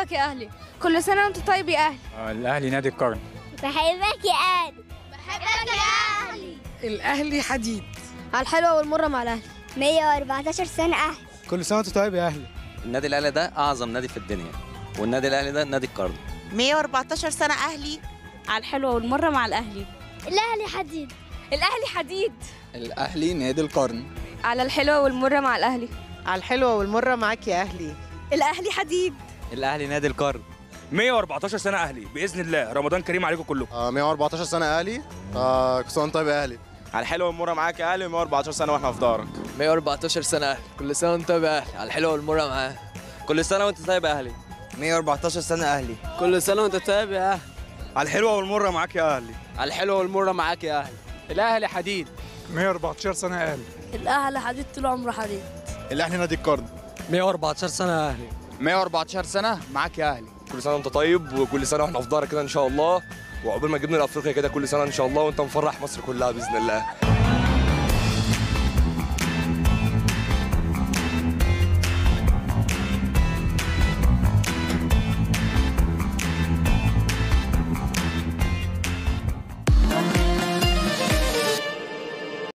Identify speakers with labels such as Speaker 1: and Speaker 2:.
Speaker 1: بحبك يا اهلي كل سنه وانت طيب يا اهلي
Speaker 2: الاهلي نادي القرن
Speaker 3: بحبك يا اهلي بحبك يا اهلي
Speaker 4: الاهلي حديد
Speaker 1: على الحلوه والمره مع الاهلي
Speaker 3: 114 سنة اهلي
Speaker 2: كل سنه وانت طيب يا اهلي
Speaker 5: النادي الاهلي ده اعظم نادي في الدنيا والنادي الاهلي ده نادي القرن
Speaker 6: 114 سنة أهلي
Speaker 1: على الحلوه والمره مع الاهلي
Speaker 3: الاهلي حديد
Speaker 1: الاهلي حديد
Speaker 2: الاهلي نادي القرن
Speaker 1: على الحلوه والمره مع الاهلي
Speaker 4: على الحلوة والمرة معاك يا أهلي
Speaker 1: الاهلي حديد
Speaker 5: الاهلي نادي القرن
Speaker 7: 114 سنة أهلي بإذن الله رمضان كريم عليكم كلكم
Speaker 8: آه 114 سنة أهلي آه كل سنة وأنت طيب يا أهلي
Speaker 7: على الحلوة والمرة معاك يا أهلي 114 سنة وإحنا في دارك
Speaker 5: 114 سنه اهلي كل سنه وانت طيب يا اهلي على الحلوه والمره معاه كل سنه وانت طيب يا اهلي
Speaker 2: 114 سنه اهلي
Speaker 5: كل سنه وانت طيب يا اهلي
Speaker 7: على الحلوة والمرة معاك يا أهلي
Speaker 5: على الحلوه والمره معاك يا اهلي الاهلي حديد
Speaker 2: 114 سنه اهلي
Speaker 1: الاهلي حديد طول عمره حديد
Speaker 8: الأهلي نادي القرن
Speaker 5: 114 سنه اهلي
Speaker 2: 114 سنه معاك يا اهلي
Speaker 7: كل سنة وأنت طيب وكل سنة وإحنا في دارك كده إن شاء الله وعقبال ما جبنا لأفريقيا كده كل سنة إن شاء الله وأنت مفرح مصر كلها بإذن الله